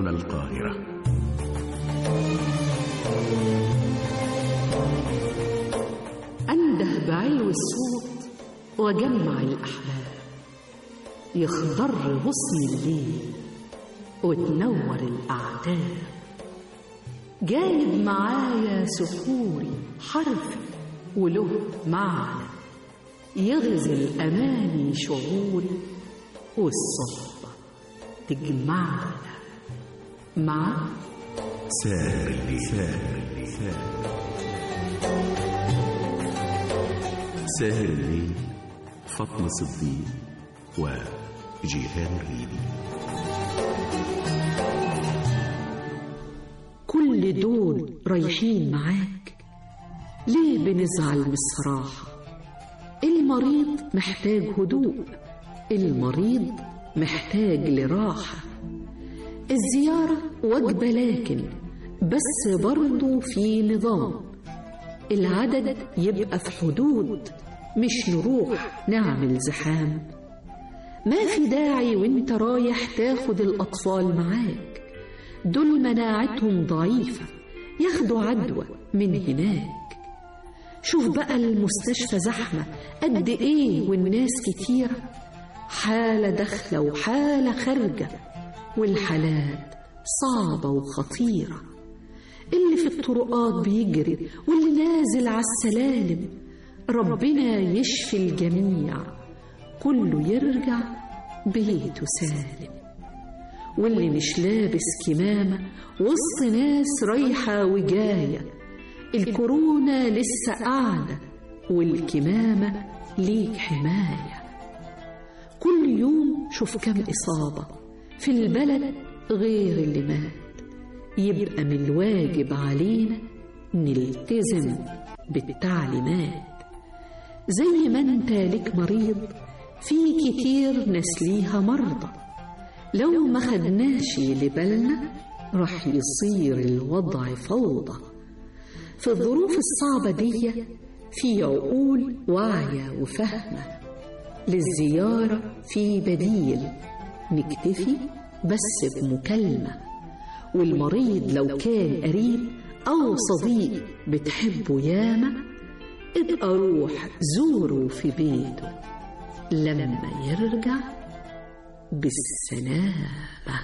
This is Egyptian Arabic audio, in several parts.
هنا القاهرة أنده بعلو الصوت وجمع الأحباب يخضر غصن الليل وتنور الأعتاب جايب معايا سحوري حرفي وله معنى يغزل أماني شعوري والصحبة تجمعنا مع ساهر الليل ساهر الليل ساهر الليل فاطمة صديق وجيهان الريبي كل دول رايحين معاك ليه بنزعل من الصراحة المريض محتاج هدوء المريض محتاج لراحة الزيارة وجبة لكن بس برضو في نظام العدد يبقى في حدود مش نروح نعمل زحام ما في داعي وانت رايح تاخد الأطفال معاك دول مناعتهم ضعيفة ياخدوا عدوى من هناك شوف بقى المستشفى زحمة قد ايه والناس كتيرة حالة داخلة وحالة خارجة والحالات صعبة وخطيرة اللي في الطرقات بيجري واللي نازل على السلالم ربنا يشفي الجميع كله يرجع بيته سالم واللي مش لابس كمامة وسط ناس رايحة وجاية الكورونا لسه قاعدة والكمامة ليك حماية كل يوم شوف كم إصابة في البلد غير اللي مات يبقى من الواجب علينا نلتزم بالتعليمات زي ما انت لك مريض في كتير ناس ليها مرضى لو ما خدناش لبالنا راح يصير الوضع فوضى في الظروف الصعبة دي في عقول واعية وفاهمة للزيارة في بديل نكتفي بس بمكالمة والمريض لو كان قريب أو صديق بتحبه ياما ابقى روح زوره في بيته لما يرجع بالسلامة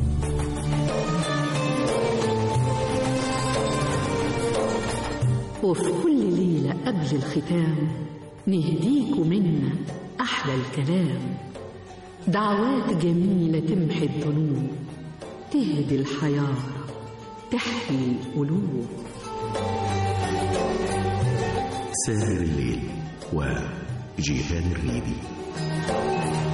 وفي كل ليلة قبل الختام نهديكوا منا أحلى الكلام دعوات جميلة تمحي الذنوب تهدي الحيارى تحيي القلوب ساهر الليل وجيهان الريبي